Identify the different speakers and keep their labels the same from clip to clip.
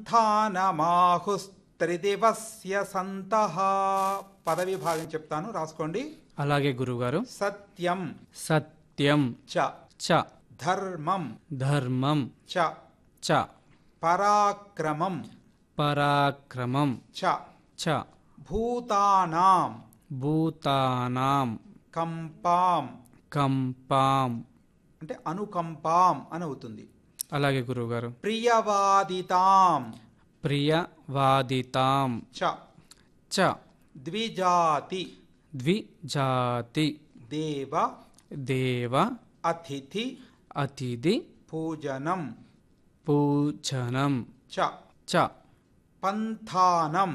Speaker 1: పంథానమాహుస్త్రిదివస్య సంతః పదవి భాగం చెప్తాను రాసుకోండి
Speaker 2: అలాగే గురుగారు
Speaker 1: సత్యం
Speaker 2: సత్యం
Speaker 1: చ
Speaker 2: చ
Speaker 1: ధర్మం
Speaker 2: ధర్మం
Speaker 1: చ
Speaker 2: చ
Speaker 1: పరాక్రమం
Speaker 2: పరాక్రమం
Speaker 1: చ
Speaker 2: చ
Speaker 1: భూతానాం
Speaker 2: భూతానాం
Speaker 1: కంపాం
Speaker 2: కంపాం
Speaker 1: అంటే అనుకంపాం అని అవుతుంది
Speaker 2: అలాగే గురుగారు
Speaker 1: ప్రియవాదితాం
Speaker 2: ప్రియవాదితాం
Speaker 1: చ
Speaker 2: చ
Speaker 1: ద్విజాతి
Speaker 2: ద్విజాతి
Speaker 1: దేవ
Speaker 2: దేవ
Speaker 1: అతిథి
Speaker 2: అతిథి
Speaker 1: పూజనం
Speaker 2: పూజనం
Speaker 1: చ
Speaker 2: చ
Speaker 1: పంథానం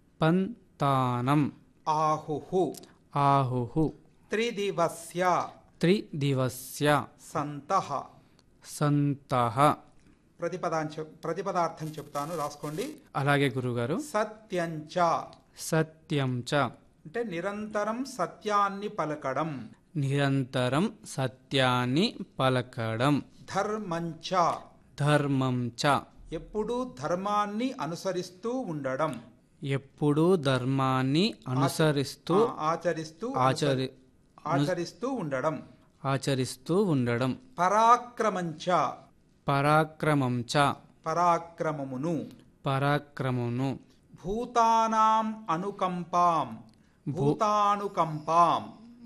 Speaker 2: పంతానం
Speaker 1: ఆహుః
Speaker 2: ఆహుః
Speaker 1: త్రిదివస్య
Speaker 2: త్రిదివస్య
Speaker 1: సంతః
Speaker 2: సంతః
Speaker 1: ప్రతిపదాం చెప్- ప్రతిపదార్థం చెప్తాను రాసుకోండి
Speaker 2: అలాగే గురుగారు
Speaker 1: సత్యంచ
Speaker 2: సత్యం చ
Speaker 1: అంటే నిరంతరం సత్యాన్ని పలకడం
Speaker 2: నిరంతరం సత్యాన్ని పలకడం
Speaker 1: ధర్మంచ
Speaker 2: ధర్మం చ
Speaker 1: ఎప్పుడూ ధర్మాన్ని అనుసరిస్తూ ఉండడం
Speaker 2: ఎప్పుడూ ధర్మాన్ని అనుసరిస్తూ
Speaker 1: ఆ, ఆచరిస్తూ
Speaker 2: ఆచరి
Speaker 1: ఆచరిస్తూ ఉండడం
Speaker 2: ఆచరిస్తూ ఉండడం
Speaker 1: పరాక్రమంచ
Speaker 2: పరాక్రమం చ
Speaker 1: పరాక్రమమును
Speaker 2: పరాక్రమమును
Speaker 1: భూతానాం అనుకంపాం భూతానుకంపాం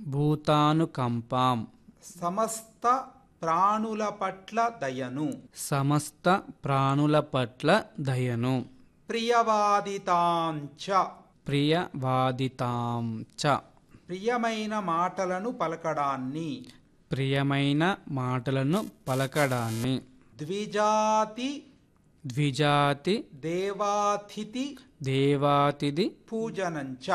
Speaker 2: భూతానుకంపాం
Speaker 1: సమస్త ప్రాణుల పట్ల దయను
Speaker 2: సమస్త ప్రాణుల పట్ల దయను
Speaker 1: ప్రియవాదితాంచ
Speaker 2: ప్రియవాదితాం చ
Speaker 1: ప్రియమైన మాటలను పలకడాన్ని
Speaker 2: ప్రియమైన మాటలను పలకడాన్ని
Speaker 1: ద్విజాతి
Speaker 2: ద్విజాతి
Speaker 1: దేవాతిథి
Speaker 2: దేవాతిథి
Speaker 1: పూజనంచ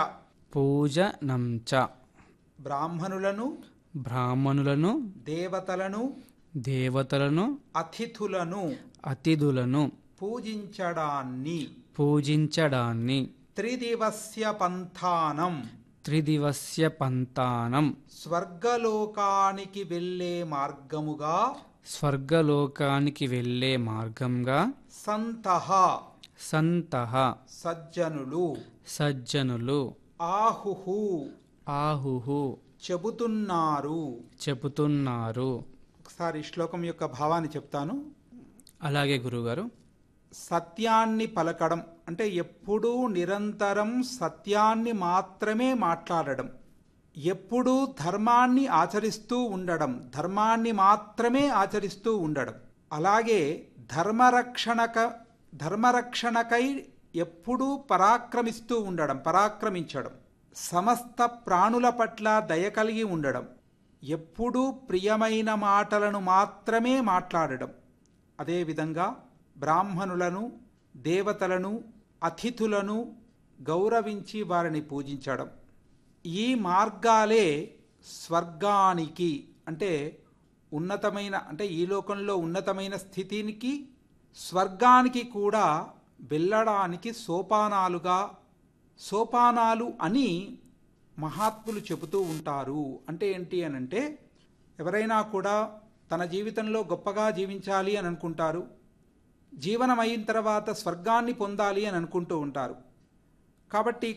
Speaker 2: పూజనం చ
Speaker 1: బ్రాహ్మణులను
Speaker 2: బ్రాహ్మణులను
Speaker 1: దేవతలను
Speaker 2: దేవతలను
Speaker 1: అతిథులను
Speaker 2: అతిథులను
Speaker 1: పూజించడాన్ని
Speaker 2: పూజించడాన్ని
Speaker 1: త్రిదివస్య పంథానం
Speaker 2: త్రిదివస్య పంతానం
Speaker 1: స్వర్గలోకానికి వెళ్ళే మార్గముగా
Speaker 2: స్వర్గలోకానికి వెళ్ళే మార్గంగా
Speaker 1: సంతః
Speaker 2: సంతః
Speaker 1: సజ్జనులు
Speaker 2: సజ్జనులు
Speaker 1: ఆహుహు
Speaker 2: ఆహుహు
Speaker 1: చెబుతున్నారు
Speaker 2: చెబుతున్నారు
Speaker 1: ఒకసారి ఈ శ్లోకం యొక్క భావాన్ని చెప్తాను
Speaker 2: అలాగే గురుగారు
Speaker 1: సత్యాన్ని పలకడం అంటే ఎప్పుడూ నిరంతరం సత్యాన్ని మాత్రమే మాట్లాడడం ఎప్పుడూ ధర్మాన్ని ఆచరిస్తూ ఉండడం ధర్మాన్ని మాత్రమే ఆచరిస్తూ ఉండడం అలాగే ధర్మరక్షణక ధర్మరక్షణకై ఎప్పుడూ పరాక్రమిస్తూ ఉండడం పరాక్రమించడం సమస్త ప్రాణుల పట్ల దయ కలిగి ఉండడం ఎప్పుడూ ప్రియమైన మాటలను మాత్రమే మాట్లాడడం అదేవిధంగా బ్రాహ్మణులను దేవతలను అతిథులను గౌరవించి వారిని పూజించడం ఈ మార్గాలే స్వర్గానికి అంటే ఉన్నతమైన అంటే ఈ లోకంలో ఉన్నతమైన స్థితికి స్వర్గానికి కూడా వెళ్ళడానికి సోపానాలుగా సోపానాలు అని మహాత్ములు చెబుతూ ఉంటారు అంటే ఏంటి అని అంటే ఎవరైనా కూడా తన జీవితంలో గొప్పగా జీవించాలి అని అనుకుంటారు జీవనం అయిన తర్వాత స్వర్గాన్ని పొందాలి అని అనుకుంటూ ఉంటారు కాబట్టి